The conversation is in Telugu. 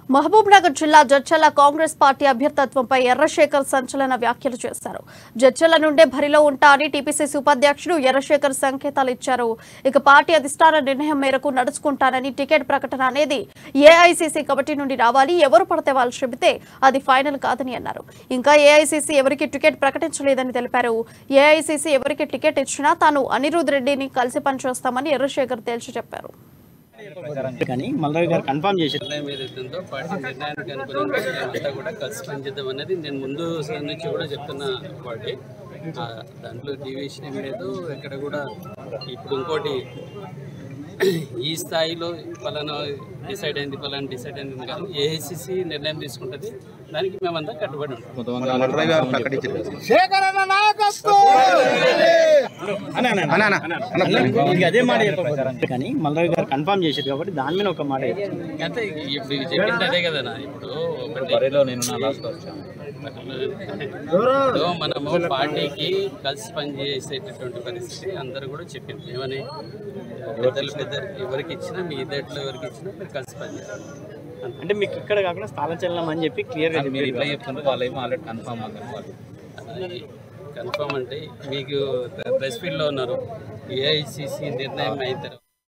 మహబూబ్ నగర్ జిల్లా జడ్చల కాంగ్రెస్ పార్టీ అభ్యర్థత్వంపై ఎర్రశేఖర్ సంచలన వ్యాఖ్యలు చేశారు జడ్చల నుండే బరిలో ఉంటా అని టీపీసీసీ ఉపాధ్యక్షుడు ఎర్రశేఖర్ సంకేతాలు ఇచ్చారు ఇక పార్టీ అధిష్టాన నిర్ణయం మేరకు నడుచుకుంటానని టికెట్ ప్రకటన అనేది ఏఐసీసీ కమిటీ నుండి రావాలి ఎవరు పడితే వాళ్ళు చెబితే అది ఫైనల్ కాదని అన్నారు ఇంకా ఏఐసీసీ ఎవరికి టికెట్ ప్రకటించలేదని తెలిపారు ఏఐసీసీ ఎవరికి టికెట్ ఇచ్చినా తాను అనిరుద్ రెడ్డిని కలిసి పనిచేస్తామని ఎర్రశేఖర్ తేల్చి చెప్పారు కానీ మల్లారి గారు కన్ఫర్మ్ చేశారు నిర్ణయం ఏదైతుందో పార్టీ నిర్ణయానికి అనుగుణంగా మేమంతా కూడా కలిసి పనిచేద్దాం అనేది నేను ముందు సార్ నుంచి కూడా చెప్తున్న వాటి ఆ, దాంట్లో డివిషన్ ఏం లేదు ఎక్కడ కూడా ఇప్పుడు ఇంకోటి ఈ స్థాయిలో పలానా డిసైడ్ అయింది పలానా డిసైడ్ అయింది కాదు ఏఐసిసి నిర్ణయం తీసుకుంటుంది దానికి మేమంతా కట్టుబడి ఉంటాం ఇది అదే మాట చెప్పారు కానీ మల్లారి గారు కన్ఫర్మ్ చేశారు కాబట్టి దాని మీద ఒక మాట చెప్పారు. అంటే ఇప్పుడు ఇది చెప్పింది అదే కదా ఇప్పుడు ఒకటి ఇప్పుడు మనము పార్టీకి కలిసి పనిచేసేటటువంటి పరిస్థితి అందరూ కూడా చెప్పింది ఏమని పెద్దలు పెద్ద ఎవరికి ఇచ్చినా మీ ఇద్దరిలో ఎవరికి ఇచ్చినా మీరు కలిసి పనిచేయాలి అంటే మీకు ఇక్కడ కాకుండా స్థాన చలనం అని చెప్పి క్లియర్ గా మీరు ఇట్లా చెప్పారు చెప్తుంటే వాళ్ళు ఏమో ఆల్రెడీ కన్ఫర్మ్ అవుతారు వాళ్ళు కన్ఫర్మ్ అంటే మీకు ప్రెస్ ఫీల్డ్లో ఉన్నారు ఏఐసిసి నిర్ణయం అయిన తర్వాత